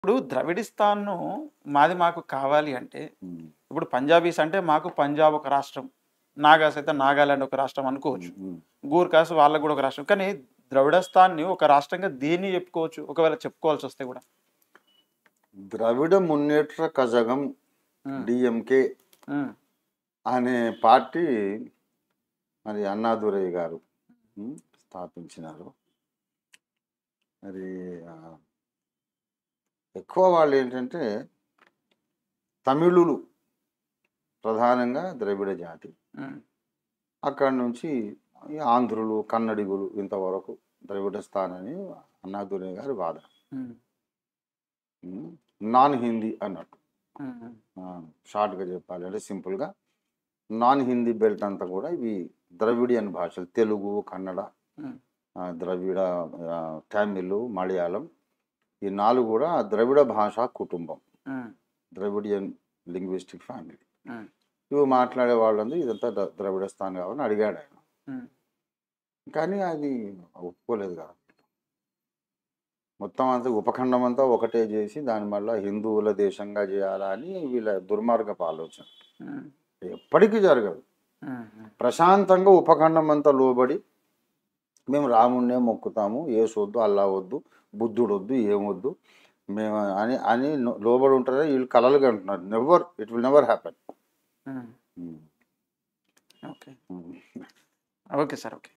ఇప్పుడు ద్రవిడిస్తాన్ను మాది మాకు కావాలి అంటే ఉమ్, ఇప్పుడు పంజాబీస్ అంటే మాకు పంజాబ్ ఒక రాష్ట్రం నాగాస్ అయితే నాగాలాండ్ ఒక రాష్ట్రం అనుకోవచ్చు ఉమ్. గూర్ఖాస్ వాళ్ళకు కూడా ఒక రాష్ట్రం కానీ ద్రవిడస్థాన్ని ఒక రాష్ట్రంగా దీన్ని చెప్పుకోవచ్చు ఒకవేళ చెప్పుకోవాల్సి వస్తే కూడా ద్రవిడ మున్నేట్ర కజగం ఉమ్, డిఎంకే ఉమ్, అనే పార్టీ మరి అన్నాదురయ్య గారు ఉమ్, స్థాపించినారు మరి ఆ, ఎక్కువ వాళ్ళు ఏంటంటే తమిళులు ప్రధానంగా ద్రవిడ జాతి ఉమ్, అక్కడి నుంచి ఈ ఆంధ్రులు కన్నడిగులు ఇంతవరకు ద్రవిడ స్థానని అన్నాదురయ్య గారి వాదన ఉమ్, ఉమ్, నాన్ హిందీ అన్నట్టు ఉమ్, ఆ, షార్ట్గా చెప్పాలంటే సింపుల్గా నాన్ హిందీ బెల్ట్ అంతా కూడా ఇవి ద్రవిడియన్ భాషలు తెలుగు కన్నడ ఉమ్, ఆ, ద్రవిడ ఆ, తమిళ్ మలయాళం ఈ నాలుగు కూడా ద్రవిడ భాషా కుటుంబం um, Dravidian linguistic family um, ఇవి మాట్లాడే వాళ్ళందరూ ఇదంతా ద- ద్రవిడ స్థానం కావాలని అడిగాడు ఆయన ఉమ్, కానీ అది ఒప్పుకోలేదు కదా మొత్తం అంతా ఉపఖండం అంతా ఒకటే చేసి దాని వల్ల హిందువుల దేశంగా చేయాలా అని వీళ్ళ దుర్మార్గపు ఆలోచన ఉమ్, ఎప్పటికీ జరగదు ఉమ్, ప్రశాంతంగా ఉపఖండం అంతా లోబడి మేము రాముడినే మొక్కుతాము ఏసు వద్దు అల్లా వద్దు బుద్ధుడు వద్దు ఏమొద్దు మేము అని అని నో- లోబడి ఉంటారని వీళ్ళు కలలుగా అంటున్నారు never it will never happen um. Okay okay sir okay